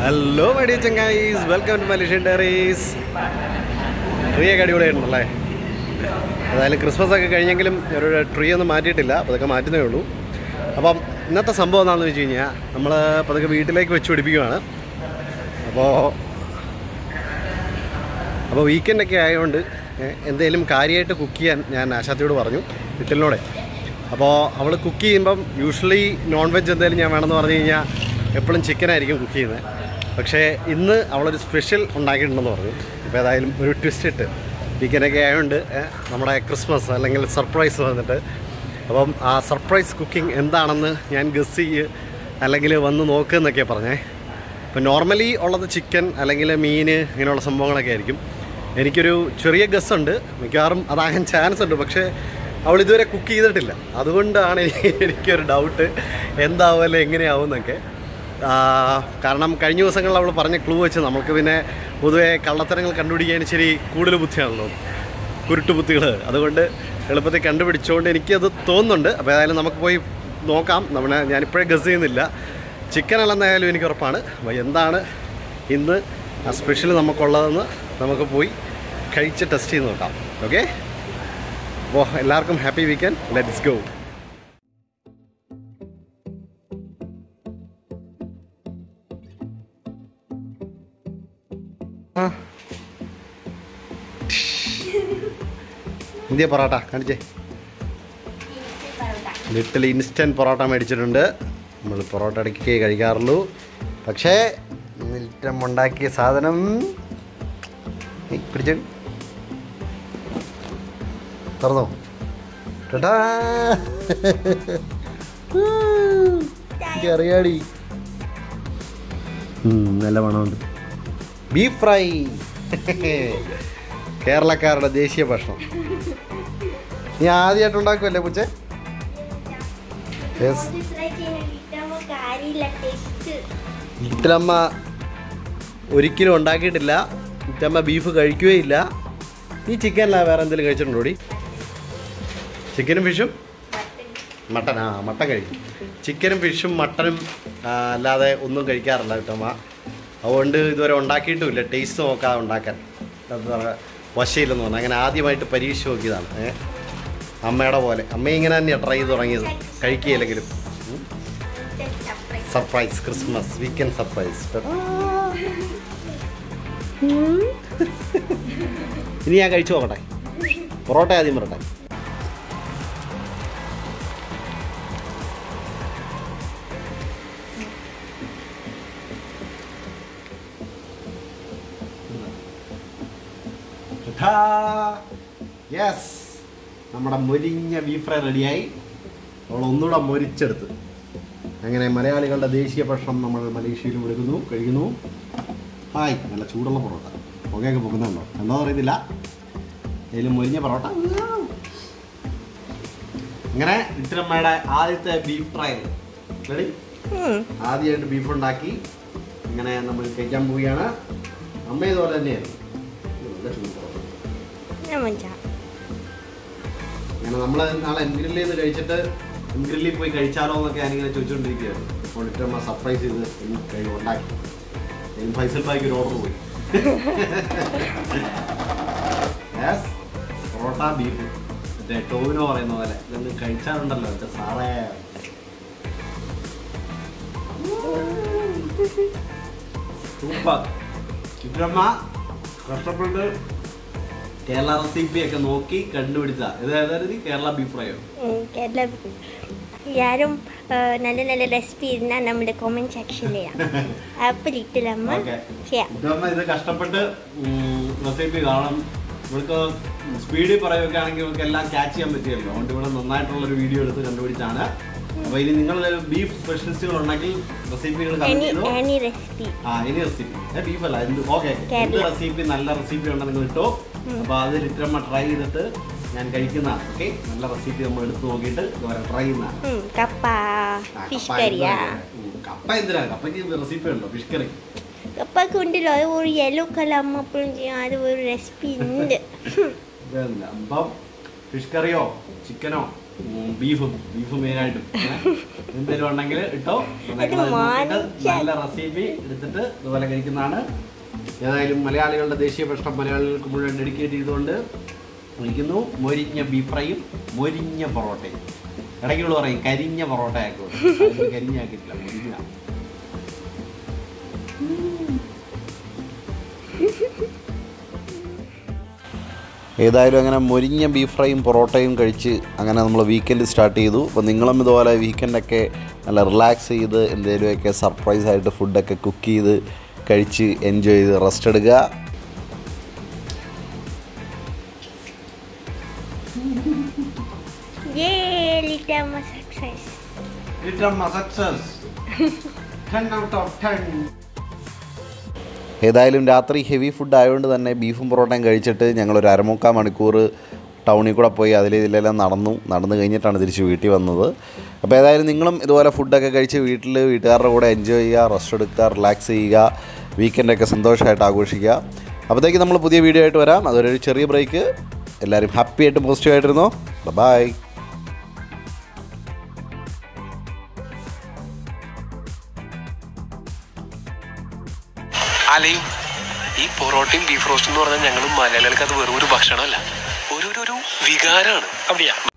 Hello my dear ചങ്ങായിസ് welcome to Malaysian diaries ട്രീയൊക്കെ അടിപൊളിയായിട്ടുണ്ടല്ലേ ഏതായാലും ക്രിസ്മസ് ഒക്കെ കഴിഞ്ഞെങ്കിലും ഒരു ട്രീ ഒന്നും മാറ്റിയിട്ടില്ല അതൊക്കെ മാറ്റുന്നേ ഉള്ളൂ അപ്പം ഇന്നത്തെ സംഭവം എന്താണെന്ന് വെച്ച് കഴിഞ്ഞാൽ നമ്മൾ പതുക്കെ വീട്ടിലേക്ക് വെച്ച് പിടിപ്പിക്കുകയാണ് അപ്പോൾ അപ്പോൾ വീക്കെൻഡൊക്കെ ആയതുകൊണ്ട് എന്തെങ്കിലും കാര്യമായിട്ട് കുക്ക് ചെയ്യാൻ ഞാൻ ആശാത്തിയോട് പറഞ്ഞു വിട്ടലിനോടെ അപ്പോൾ അവൾ കുക്ക് ചെയ്യുമ്പം യൂഷ്വലി നോൺ വെജ് എന്തെങ്കിലും ഞാൻ വേണമെന്ന് പറഞ്ഞു കഴിഞ്ഞാൽ എപ്പോഴും ചിക്കനായിരിക്കും കുക്ക് ചെയ്യുന്നത് പക്ഷേ ഇന്ന് അവളൊരു സ്പെഷ്യൽ ഉണ്ടാക്കിയിട്ടുണ്ടെന്ന് പറഞ്ഞു അപ്പോൾ ഏതായാലും ഒരു ട്വിസ്റ്റ് ഇട്ട് വീക്കെൻഡൊക്കെ ആയതുകൊണ്ട് ഏ, നമ്മുടെ ക്രിസ്മസ് അല്ലെങ്കിൽ സർപ്രൈസ് വന്നിട്ട് അപ്പം ആ സർപ്രൈസ് കുക്കിംഗ് എന്താണെന്ന് ഞാൻ ഗസ് ചെയ്യ് അല്ലെങ്കിൽ വന്ന് നോക്കുക എന്നൊക്കെയാണ് പറഞ്ഞേ ഇപ്പം നോർമലി ഉള്ളത് ചിക്കൻ അല്ലെങ്കിൽ മീൻ ഇങ്ങനെയുള്ള സംഭവങ്ങളൊക്കെ ആയിരിക്കും എനിക്കൊരു ചെറിയ ഗസ് ഉണ്ട് മിക്കവാറും അതാകാൻ ചാൻസ് ഉണ്ട് പക്ഷേ അവൾ ഇതുവരെ കുക്ക് ചെയ്തിട്ടില്ല അതുകൊണ്ടാണ് എനിക്ക് എനിക്കൊരു ഡൗട്ട് എന്താവുമല്ലോ എങ്ങനെയാവും എന്നൊക്കെ ആ, കാരണം കഴിഞ്ഞ ദിവസങ്ങളിൽ അവൾ പറഞ്ഞ ക്ലൂ വെച്ച് നമുക്ക് പിന്നെ പൊതുവെ കള്ളത്തരങ്ങൾ കണ്ടുപിടിക്കാൻ ശരി കൂടുതൽ ബുദ്ധിയാണല്ലോ കുരുട്ടുബുദ്ധികൾ അതുകൊണ്ട് എളുപ്പത്തിൽ കണ്ടുപിടിച്ചുകൊണ്ട് എനിക്കത് തോന്നുന്നുണ്ട് അപ്പോൾ ഏതായാലും നമുക്ക് പോയി നോക്കാം നമ്മളെ ഞാനിപ്പോഴേ ഗസ് ചെയ്യുന്നില്ല ചിക്കൻ അല്ലെന്നായാലും എനിക്ക് ഉറപ്പാണ് അപ്പോൾ എന്താണ് ഇന്ന് ആ സ്പെഷ്യൽ നമുക്കുള്ളതെന്ന് നമുക്ക് പോയി കഴിച്ച് ടെസ്റ്റ് ചെയ്ത് നോക്കാം ഓക്കെ അപ്പോൾ എല്ലാവർക്കും happy weekend let's go India parotta കാണിച്ചേ ലിറ്റിൽ ഇൻസ്റ്റൻറ്റ് പൊറോട്ട മേടിച്ചിട്ടുണ്ട് നമ്മൾ പൊറോട്ട ഇടയ്ക്ക് കഴിക്കാറുള്ളൂ പക്ഷേ മിൽറ്റം ഉണ്ടാക്കിയ സാധനം ഏയ്, പിടിച്ച് തുറന്നോ ടാ എനിക്ക് അറിയാടി ഉം, നല്ല മണമുണ്ട് ബീഫ് ഫ്രൈ കേരളക്കാരുടെ ദേശീയ ഭക്ഷണം നീ ആദ്യമായിട്ട് ഉണ്ടാക്കുമല്ലേ പൂച്ചേ യെസ് ഇത്തലമ്മ ഒരിക്കലും ഉണ്ടാക്കിയിട്ടില്ല ഇത്തമ്മ ബീഫ് കഴിക്കുകയില്ല ഈ ചിക്കനല്ല വേറെ എന്തെങ്കിലും കഴിച്ചിട്ടുണ്ടോടി ചിക്കനും ഫിഷും മട്ടൻ ആ മട്ടൻ കഴിക്കും ചിക്കനും ഫിഷും മട്ടനും ആ, അല്ലാതെ ഒന്നും കഴിക്കാറില്ല ഇത്തമ്മ അതുകൊണ്ട് ഇതുവരെ ഉണ്ടാക്കിയിട്ടുമില്ല ടേസ്റ്റ് നോക്കാതെ ഉണ്ടാക്കാൻ എന്താ പറയുക വശയില്ലെന്ന് പറഞ്ഞു അങ്ങനെ ആദ്യമായിട്ട് പരീക്ഷ നോക്കിയതാണ് ഏ അമ്മയുടെ പോലെ അമ്മ ഇങ്ങനെ തന്നെയാണ് ട്രൈ ചെയ്ത് തുടങ്ങിയത് കഴിക്കുകയില്ലെങ്കിലും ഉം. സർപ്രൈസ് ക്രിസ്മസ് വീക്കെൻഡ് സർപ്രൈസ് ഇനി ഞാൻ കഴിച്ചു നോക്കട്ടെ പൊറോട്ട ആദ്യം പറട്ടെ യെസ് നമ്മുടെ മൊരിഞ്ഞ ബീഫ് ഫ്രൈ റെഡിയായി നമ്മൾ ഒന്നുകൂടെ മൊരിച്ചെടുത്ത് അങ്ങനെ മലയാളികളുടെ ദേശീയ ഭക്ഷണം നമ്മൾ മലേഷ്യയിലും എടുക്കുന്നു കഴിക്കുന്നു ഹായ് നല്ല ചൂടുള്ള പൊറോട്ട പുകയൊക്കെ പൊക്കുന്നുണ്ടോ എന്താ അറിയത്തില്ല ഇതിലും മൊരിഞ്ഞ പൊറോട്ട ഇങ്ങനെ ഇത്രമ്മയുടെ ആദ്യത്തെ ബീഫ് ഫ്രൈ റെഡി ആദ്യമായിട്ട് ബീഫ് ഉണ്ടാക്കി ഇങ്ങനെ നമ്മൾ കഴിക്കാൻ പോവുകയാണ് അമ്മ ഇതുപോലെ തന്നെയായിരുന്നു ഇത് നല്ല ചൂട് പൊറോട്ട അങ്ങനെ നമ്മൾ നാളെ എൻഗ്രില്ലിൽ നിന്ന് കഴിച്ചിട്ട് എൻഗ്രില്ലിൽ പോയി കഴിച്ചാലോ എന്നൊക്കെ ഞാനിങ്ങനെ ചോദിച്ചുകൊണ്ടിരിക്കുകയായിരുന്നു അപ്പോൾ ഇട്ടമ്മ സർപ്രൈസ് ചെയ്ത് എനിക്ക് കഴി- ഉണ്ടാക്കി എനിക്ക് ഫൈസൽ ബായിക്ക് ഒരു ഓർഡർ പോയി യെസ് പൊറോട്ട ബീഫ് മറ്റേ ടോവിനോ പറയുന്ന പോലെ ഇതൊന്ന് കഴിച്ചാലുണ്ടല്ലോ എൻ്റെ സാറേ സൂപ്പർ ഇട്ടമ്മ കഷ്ടപ്പെട്ട് കേരള റെസിപ്പി ഒക്കെ നോക്കി കണ്ടുപിടിച്ച ഇത് ഏതായിരുന്നു കേരള ബീഫ് ഫ്രൈയോ കേരള யாரும் அஹ், நல்ல நல்ல ரெசிபி இருந்தால் நம்மளோட கமெண்ட் செக்ஷனில் അപ്പോൾ ലിറ്റിലമ്മ ഓക്കെ ചെയ്യാം ഇതമ്മ ഇത് കഷ്ടപ്പെട്ട് റെസിപ്പി കാണും ഇവൾക്ക് സ്പീഡിൽ പറയുകയൊക്കെ ആണെങ്കിൽ ഇവൾക്ക് എല്ലാം ക്യാച്ച് ചെയ്യാൻ പറ്റിയല്ലോ അതുകൊണ്ട് ഇവിടെ നന്നായിട്ടുള്ള ഒരു വീഡിയോ എടുത്ത് കണ്ടുപിടിച്ചാണ് അപ്പൊ ഇനി നിങ്ങൾ ബീഫ് സ്പെഷ്യലിസ്റ്റുകൾ ഉണ്ടെങ്കിൽ റെസിപ്പികൾ എനി കമന്റ് ചെയ്തോ എനി റെസിപ്പി ആ ഇനി റെസിപ്പി ബീഫ് അല്ല എന്ത് ഓക്കെ എന്ത് കേരള. റെസിപ്പി നല്ല റെസിപ്പി ഉണ്ടെന്ന് നിങ്ങൾ ഇട്ടോ അപ്പൊ അത് ലിറ്ററമ്മ ട്രൈ ചെയ്തിട്ട് ഞാൻ കഴിക്കുന്നതാണ് ഓക്കെ നല്ല റെസിപ്പി നമ്മൾ എടുത്ത് നോക്കിയിട്ട് ഇതുവരെ ട്രൈ ചെയ്യുന്നതാണ് കപ്പ ആ, ഫിഷ് കപ്പ കറിയാ എന്തിനാ? ഉം, കപ്പ എന്തിനാ കപ്പയ്ക്ക് റെസിപ്പി ഉണ്ടോ ഫിഷ് കറി കപ്പക്ക് ഉണ്ടല്ലോ അത് ഒരു യെല്ലോ കളർ അമ്മ എപ്പോഴും ചെയ്യും അത് ഒരു റെസിപ്പി ഉണ്ട് ഇതല്ല. അപ്പം ഫിഷ് കറിയോ ചിക്കനോ ബീഫും ബീഫ് മെയിനായിട്ടും എന്തെങ്കിലും ഉണ്ടെങ്കിൽ ഇട്ടോ ഇത് മാനിച്ച- നല്ല റെസിപ്പി എടുത്തിട്ട് ഇതുപോലെ കഴിക്കുന്നതാണ് ഏതായാലും മലയാളികളുടെ ദേശീയ ഭക്ഷണം മലയാളികൾക്ക് മുഴുവൻ ഡെഡിക്കേറ്റ് ചെയ്തുകൊണ്ട് വിളിക്കുന്നു മൊരിഞ്ഞ ബീഫ് ഫ്രൈയും മൊരിഞ്ഞ പൊറോട്ടയും ഇടയ്ക്കുള്ള പറയും കരിഞ്ഞ പൊറോട്ട ആക്കും കരിഞ്ഞാക്കിയിട്ടില്ല മൊരിഞ്ഞ ഏതായാലും അങ്ങനെ മൊരിഞ്ഞ ബീഫ് ഫ്രൈയും പൊറോട്ടയും കഴിച്ച് അങ്ങനെ നമ്മൾ വീക്കെൻഡ് സ്റ്റാർട്ട് ചെയ്തു അപ്പോൾ നിങ്ങളും ഇതുപോലെ വീക്കെൻഡൊക്കെ നല്ല റിലാക്സ് ചെയ്ത് എന്തെങ്കിലുമൊക്കെ സർപ്രൈസ് ആയിട്ട് ഫുഡൊക്കെ കുക്ക് ചെയ്ത് കഴിച്ച് എൻജോയ് ചെയ്ത് റെസ്റ്റ് എടുക്കുക Yay, little success. ഏതായാലും രാത്രി ഹെവി ഫുഡ് ആയതുകൊണ്ട് തന്നെ ബീഫും പൊറോട്ടയും കഴിച്ചിട്ട് ഞങ്ങളൊരു അരമുക്കാൽ മണിക്കൂർ ടൗണിൽ കൂടെ പോയി അതിൽ ഇതിലെല്ലാം നടന്നു നടന്നു കഴിഞ്ഞിട്ടാണ് തിരിച്ച് വീട്ടിൽ വന്നത് അപ്പോൾ ഏതായാലും നിങ്ങളും ഇതുപോലെ ഫുഡൊക്കെ കഴിച്ച് വീട്ടിൽ വീട്ടുകാരുടെ കൂടെ എൻജോയ് ചെയ്യുക റെസ്റ്റ് എടുക്കുക റിലാക്സ് ചെയ്യുക വീക്കെൻഡൊക്കെ സന്തോഷമായിട്ട് ആഘോഷിക്കുക അപ്പോഴത്തേക്ക് നമ്മൾ പുതിയ വീഡിയോ ആയിട്ട് വരാം അതൊരു ചെറിയ ബ്രേക്ക് എല്ലാവരും ഹാപ്പി ആയിട്ട് പോസിറ്റീവ് ആയിട്ടിരുന്നോ ബൈ അലയും ഈ പൊറോട്ടയും ബീഫ് റോസ്റ്റും എന്ന് പറഞ്ഞാൽ ഞങ്ങൾ മലയാളികൾക്ക് അത് വെറും ഒരു ഭക്ഷണമല്ല ഒരു ഒരു ഒരു വികാരമാണ് அப்படியா